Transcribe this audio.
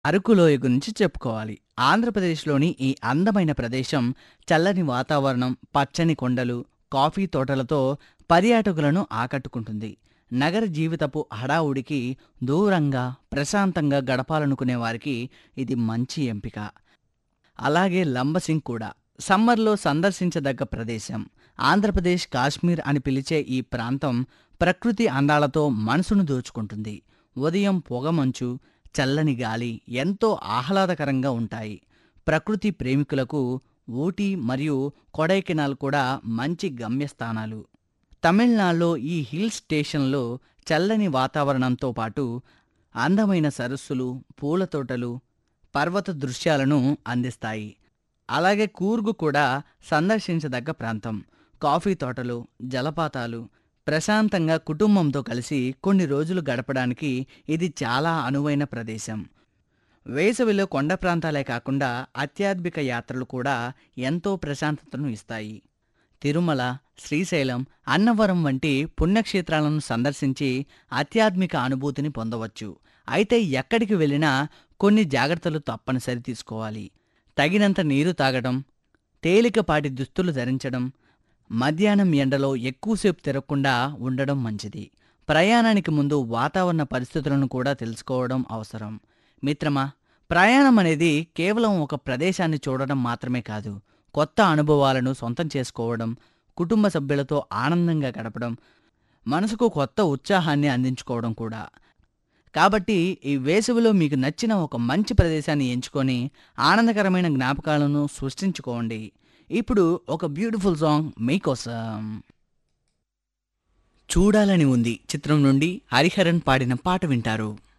అరకులోయ గురించి చెప్పుకోవాలి ఆంధ్రప్రదేశ్లోని ఈ అందమైన ప్రదేశం చల్లని వాతావరణం పచ్చని కొండలు కాఫీ తోటలతో పర్యాటకులను ఆకట్టుకుంటుంది నగర జీవితపు హడావుడికి దూరంగా ప్రశాంతంగా గడపాలనుకునే వారికి ఇది మంచి ఎంపిక అలాగే లంబసింగ్ కూడా సమ్మర్లో సందర్శించదగ్గ ప్రదేశం ఆంధ్రప్రదేశ్ కాశ్మీర్ అని పిలిచే ఈ ప్రాంతం ప్రకృతి అందాలతో మనసును దోచుకుంటుంది ఉదయం పొగమంచు చల్లని గాలి ఎంతో ఆహ్లాదకరంగా ఉంటాయి ప్రకృతి ప్రేమికులకు ఊటీ మరియు కొడైకెనాల్ కూడా మంచి గమ్యస్థానాలు తమిళనాడులో ఈ హిల్ స్టేషన్లో చల్లని వాతావరణంతో పాటు అందమైన సరస్సులు పూల తోటలు పర్వత దృశ్యాలను అందిస్తాయి అలాగే కూర్గు కూడా సందర్శించదగ్గ ప్రాంతం కాఫీ తోటలు జలపాతాలు ప్రశాంతంగా కుటుంబంతో కలిసి కొన్ని రోజులు గడపడానికి ఇది చాలా అనువైన ప్రదేశం వేసవిలో కొండ ప్రాంతాలే కాకుండా ఆధ్యాత్మిక యాత్రలు కూడా ఎంతో ప్రశాంతతను ఇస్తాయి తిరుమల శ్రీశైలం అన్నవరం వంటి పుణ్యక్షేత్రాలను సందర్శించి ఆధ్యాత్మిక అనుభూతిని పొందవచ్చు అయితే ఎక్కడికి వెళ్ళినా కొన్ని జాగ్రత్తలు తప్పనిసరి తీసుకోవాలి తగినంత నీరు తాగడం తేలికపాటి దుస్తులు ధరించడం మధ్యాహ్నం ఎండలో ఎక్కువసేపు తిరగకుండా ఉండడం మంచిది ప్రయాణానికి ముందు వాతావరణ పరిస్థితులను కూడా తెలుసుకోవడం అవసరం మిత్రమా ప్రయాణం అనేది కేవలం ఒక ప్రదేశాన్ని చూడడం మాత్రమే కాదు కొత్త అనుభవాలను సొంతం చేసుకోవడం కుటుంబ సభ్యులతో ఆనందంగా గడపడం మనసుకు కొత్త ఉత్సాహాన్ని అందించుకోవడం కూడా కాబట్టి ఈ వేసవిలో మీకు నచ్చిన ఒక మంచి ప్రదేశాన్ని ఎంచుకొని ఆనందకరమైన జ్ఞాపకాలను సృష్టించుకోండి ఇప్పుడు ఒక బ్యూటిఫుల్ సాంగ్ మీకోసం చూడాలని ఉంది చిత్రం నుండి హరిహరన్ పాడిన పాట వింటారు